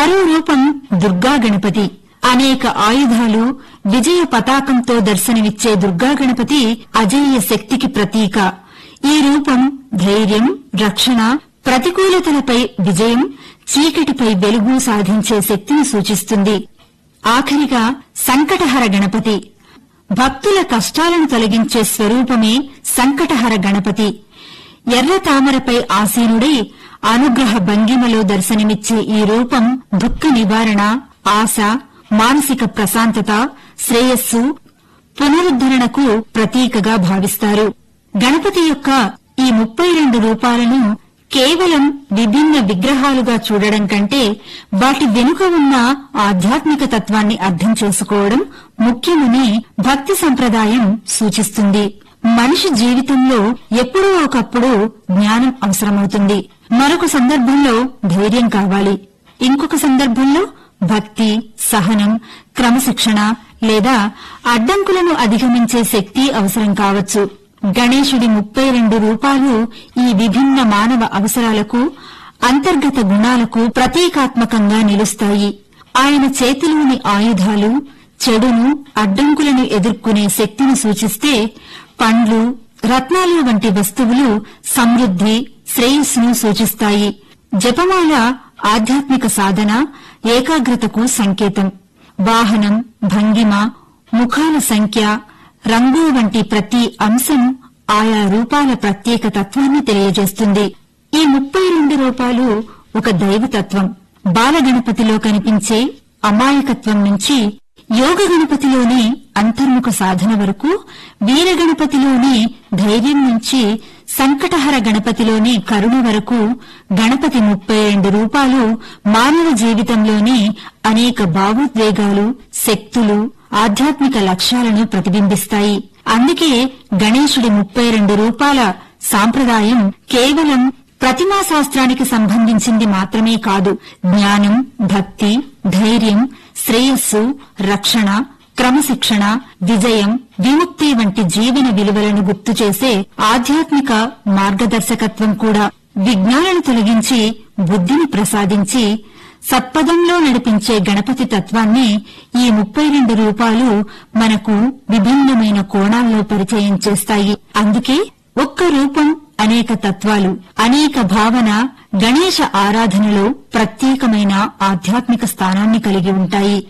మరో రూపం దుర్గా గణపతి అనేక ఆయుధాలు విజయ పతాకంతో దర్శనమిచ్చే దుర్గా గణపతి అజేయ శక్తికి ప్రతీక ఈ రూపం ధైర్యం రక్షణ ప్రతికూలతలపై విజయం చీకటిపై వెలుగు సాధించే శక్తిని సూచిస్తుంది ఆఖరిగా సంకటహర గణపతి భక్తుల కష్టాలను తొలగించే స్వరూపమే సంకటహర గణపతి ఎర్ర తామరపై ఆసీనుడై అనుగ్రహ భంగిమలో దర్శనమిచ్చే ఈ రూపం దుఃఖ నివారణ ఆశ మానసిక ప్రశాంతత శ్రేయస్సు పునరుద్ధరణకు ప్రతీకగా భావిస్తారు గణపతి యొక్క ఈ ముప్పై రెండు రూపాలను కేవలం విభిన్న విగ్రహాలుగా చూడడం కంటే వాటి వెనుక ఉన్న ఆధ్యాత్మిక తత్వాన్ని అర్థం చేసుకోవడం ముఖ్యమని భక్తి సంప్రదాయం సూచిస్తుంది మనిషి జీవితంలో ఎప్పుడో ఒకప్పుడు జ్ఞానం అవసరమవుతుంది మరొక సందర్భంలో ధైర్యం కావాలి ఇంకొక సందర్భంలో భక్తి సహనం క్రమశిక్షణ లేదా అడ్డంకులను అధిగమించే శక్తి అవసరం కావచ్చు గణేశుడి ముప్పై రెండు రూపాలు ఈ విభిన్న మానవ అవసరాలకు అంతర్గత గుణాలకు ప్రతీకాత్మకంగా నిలుస్తాయి ఆయన చేతిలోని ఆయుధాలు చెడును అడ్డంకులను ఎదుర్కొనే శక్తిని సూచిస్తే పండ్లు రత్నాలు వంటి వస్తువులు సమృద్ధి శ్రేయస్సును సూచిస్తాయి జపమాల ఆధ్యాత్మిక సాధన ఏకాగ్రతకు సంకేతం వాహనం భంగిమ ముఖాల సంఖ్య రంగు వంటి ప్రతి అంశం ఆయా రూపాల ప్రత్యేక తత్వాన్ని తెలియజేస్తుంది ఈ ముప్పై రెండు రూపాలు ఒక దైవతత్వం బాలగణపతిలో కనిపించే అమాయకత్వం నుంచి యోగ గణపతిలోని అంతర్ముఖ సాధన వరకు వీరగణపతిలోని ధైర్యం నుంచి సంకటహర గణపతిలోని కరుణ వరకు గణపతి ముప్పై రెండు రూపాలు మానవ జీవితంలోని అనేక భావోద్వేగాలు శక్తులు ఆధ్యాత్మిక లక్ష్యాలను ప్రతిబింబిస్తాయి అందుకే గణేశుడి ముప్పై రెండు రూపాల సాంప్రదాయం కేవలం ప్రతిమా శాస్త్రానికి సంబంధించింది మాత్రమే కాదు జ్ఞానం భక్తి ధైర్యం శ్రేయస్సు రక్షణ క్రమశిక్షణ విజయం విముక్తి వంటి జీవన విలువలను గుర్తు చేసే ఆధ్యాత్మిక మార్గదర్శకత్వం కూడా విజ్ఞానాన్ని తొలగించి బుద్ధిని ప్రసాదించి సత్పదంలో నడిపించే గణపతి తత్వాన్ని ఈ ముప్పై రెండు రూపాలు మనకు విభిన్నమైన కోణాల్లో పరిచయం చేస్తాయి అందుకే ఒక్క రూపం అనేక తత్వాలు అనేక భావన గణేశ ఆరాధనలో ప్రత్యేకమైన ఆధ్యాత్మిక స్థానాన్ని కలిగి ఉంటాయి